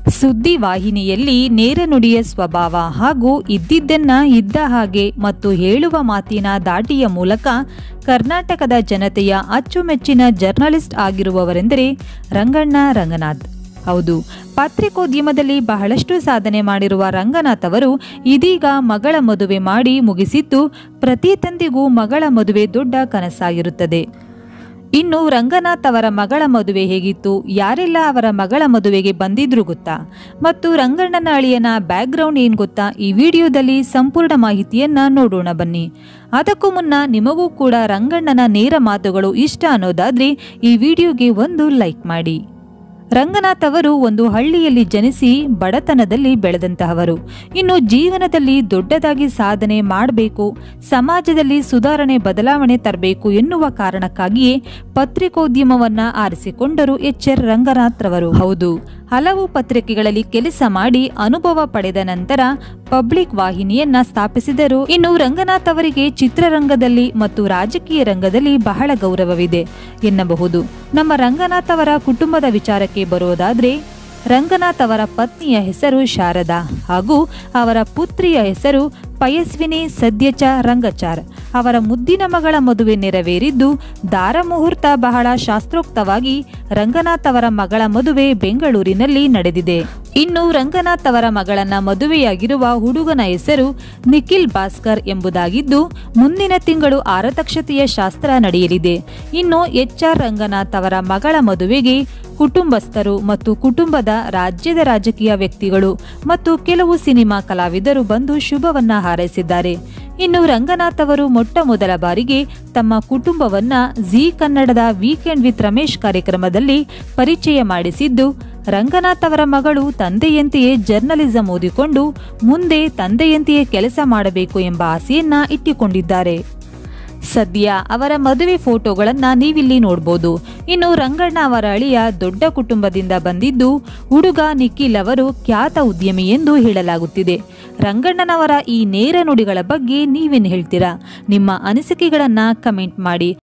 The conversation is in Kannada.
ಸುದ್ದಿ ವಾಹಿನಿಯಲ್ಲಿ ನೇರ ನುಡಿಯ ಸ್ವಭಾವ ಹಾಗೂ ಇದ್ದಿದ್ದನ್ನ ಇದ್ದ ಹಾಗೆ ಮತ್ತು ಹೇಳುವ ಮಾತಿನ ದಾಟಿಯ ಮೂಲಕ ಕರ್ನಾಟಕದ ಜನತೆಯ ಅಚ್ಚುಮೆಚ್ಚಿನ ಜರ್ನಲಿಸ್ಟ್ ಆಗಿರುವವರೆಂದರೆ ರಂಗಣ್ಣ ರಂಗನಾಥ್ ಹೌದು ಪತ್ರಿಕೋದ್ಯಮದಲ್ಲಿ ಬಹಳಷ್ಟು ಸಾಧನೆ ಮಾಡಿರುವ ರಂಗನಾಥ್ ಅವರು ಇದೀಗ ಮಗಳ ಮದುವೆ ಮಾಡಿ ಮುಗಿಸಿದ್ದು ಪ್ರತಿ ತಂದೆಗೂ ಮಗಳ ಮದುವೆ ದೊಡ್ಡ ಕನಸಾಗಿರುತ್ತದೆ ಇನ್ನು ರಂಗನಾಥ್ ಅವರ ಮಗಳ ಮದುವೆ ಹೇಗಿತ್ತು ಯಾರೆಲ್ಲ ಅವರ ಮಗಳ ಮದುವೆಗೆ ಬಂದಿದ್ರು ಗೊತ್ತಾ ಮತ್ತು ರಂಗಣ್ಣನ ಅಳಿಯನ ಬ್ಯಾಕ್ಗ್ರೌಂಡ್ ಏನು ಗೊತ್ತಾ ಈ ವಿಡಿಯೋದಲ್ಲಿ ಸಂಪೂರ್ಣ ಮಾಹಿತಿಯನ್ನ ನೋಡೋಣ ಬನ್ನಿ ಅದಕ್ಕೂ ಮುನ್ನ ನಿಮಗೂ ಕೂಡ ರಂಗಣ್ಣನ ನೇರ ಮಾತುಗಳು ಇಷ್ಟ ಅನ್ನೋದಾದ್ರೆ ಈ ವಿಡಿಯೋಗೆ ಒಂದು ಲೈಕ್ ಮಾಡಿ ರಂಗನಾಥ್ ಅವರು ಒಂದು ಹಳ್ಳಿಯಲ್ಲಿ ಜನಿಸಿ ಬಡತನದಲ್ಲಿ ಬೆಳೆದಂತಹವರು ಇನ್ನು ಜೀವನದಲ್ಲಿ ದೊಡ್ಡದಾಗಿ ಸಾಧನೆ ಮಾಡಬೇಕು ಸಮಾಜದಲ್ಲಿ ಸುಧಾರಣೆ ಬದಲಾವಣೆ ತರಬೇಕು ಎನ್ನುವ ಕಾರಣಕ್ಕಾಗಿಯೇ ಪತ್ರಿಕೋದ್ಯಮವನ್ನ ಆರಿಸಿಕೊಂಡರು ಎಚ್ ಆರ್ ರಂಗನಾಥ್ ರವರು ಹೌದು ಹಲವು ಪತ್ರಿಕೆಗಳಲ್ಲಿ ಕೆಲಸ ಮಾಡಿ ಅನುಭವ ಪಡೆದ ನಂತರ ಪಬ್ಲಿಕ್ ವಾಹಿನಿಯನ್ನ ಸ್ಥಾಪಿಸಿದರು ಇನ್ನು ರಂಗನಾಥ್ ಅವರಿಗೆ ಚಿತ್ರರಂಗದಲ್ಲಿ ಮತ್ತು ರಾಜಕೀಯ ರಂಗದಲ್ಲಿ ಬಹಳ ಗೌರವವಿದೆ ಎನ್ನಬಹುದು ನಮ್ಮ ರಂಗನಾಥ್ ಅವರ ಕುಟುಂಬದ ವಿಚಾರಕ್ಕೆ ಬರೋದಾದ್ರೆ ರಂಗನಾಥ್ ಅವರ ಪತ್ನಿಯ ಹೆಸರು ಶಾರದಾ ಹಾಗೂ ಅವರ ಪುತ್ರಿಯ ಹೆಸರು ಪಯಸ್ವಿನಿ ಸದ್ಯಚ ರಂಗಚಾರ್ ಅವರ ಮುದ್ದಿನ ಮಗಳ ಮದುವೆ ನೆರವೇರಿದ್ದು ದಾರ ಮುಹೂರ್ತ ಬಹಳ ಶಾಸ್ತ್ರೋಕ್ತವಾಗಿ ರಂಗನಾಥ್ ಅವರ ಮಗಳ ಮದುವೆ ಬೆಂಗಳೂರಿನಲ್ಲಿ ನಡೆದಿದೆ ಇನ್ನು ರಂಗನಾಥ್ ಅವರ ಮಗಳನ್ನ ಮದುವೆಯಾಗಿರುವ ಹುಡುಗನ ಹೆಸರು ನಿಖಿಲ್ ಭಾಸ್ಕರ್ ಎಂಬುದಾಗಿದ್ದು ಮುಂದಿನ ತಿಂಗಳು ಆರತಕ್ಷತೆಯ ಶಾಸ್ತ್ರ ನಡೆಯಲಿದೆ ಇನ್ನು ಎಚ್ ಆರ್ ರಂಗನಾಥ್ ಅವರ ಮಗಳ ಮದುವೆಗೆ ಕುಟುಂಬಸ್ಥರು ಮತ್ತು ಕುಟುಂಬದ ರಾಜ್ಯದ ರಾಜಕೀಯ ವ್ಯಕ್ತಿಗಳು ಮತ್ತು ಕೆಲವು ಸಿನಿಮಾ ಕಲಾವಿದರು ಬಂದು ಶುಭವನ್ನ ಹಾರೈಸಿದ್ದಾರೆ ಇನ್ನು ರಂಗನಾಥ್ ಅವರು ಮೊಟ್ಟ ಮೊದಲ ಬಾರಿಗೆ ತಮ್ಮ ಕುಟುಂಬವನ್ನ ಜಿ ಕನ್ನಡದ ವೀಕೆಂಡ್ ವಿತ್ ರಮೇಶ್ ಕಾರ್ಯಕ್ರಮದಲ್ಲಿ ಪರಿಚಯ ಮಾಡಿಸಿದ್ದು ರಂಗನಾಥ್ ಅವರ ಮಗಳು ತಂದೆಯಂತೆಯೇ ಜರ್ನಲಿಸಂ ಓದಿಕೊಂಡು ಮುಂದೆ ತಂದೆಯಂತೆಯೇ ಕೆಲಸ ಮಾಡಬೇಕು ಎಂಬ ಆಸೆಯನ್ನ ಇಟ್ಟುಕೊಂಡಿದ್ದಾರೆ ಸದ್ಯ ಅವರ ಮದುವೆ ಫೋಟೋಗಳನ್ನ ನೀವಿಲ್ಲಿ ನೋಡ್ಬೋದು ಇನ್ನು ರಂಗಣ್ಣ ಅವರ ಅಳಿಯ ದೊಡ್ಡ ಕುಟುಂಬದಿಂದ ಬಂದಿದ್ದು ಹುಡುಗ ನಿಖಿಲ್ ಅವರು ಖ್ಯಾತ ಉದ್ಯಮಿ ಎಂದು ಹೇಳಲಾಗುತ್ತಿದೆ ರಂಗಣ್ಣನವರ ಈ ನೇರ ನುಡಿಗಳ ಬಗ್ಗೆ ನೀವೇನು ಹೇಳ್ತೀರಾ ನಿಮ್ಮ ಅನಿಸಿಕೆಗಳನ್ನ ಕಮೆಂಟ್ ಮಾಡಿ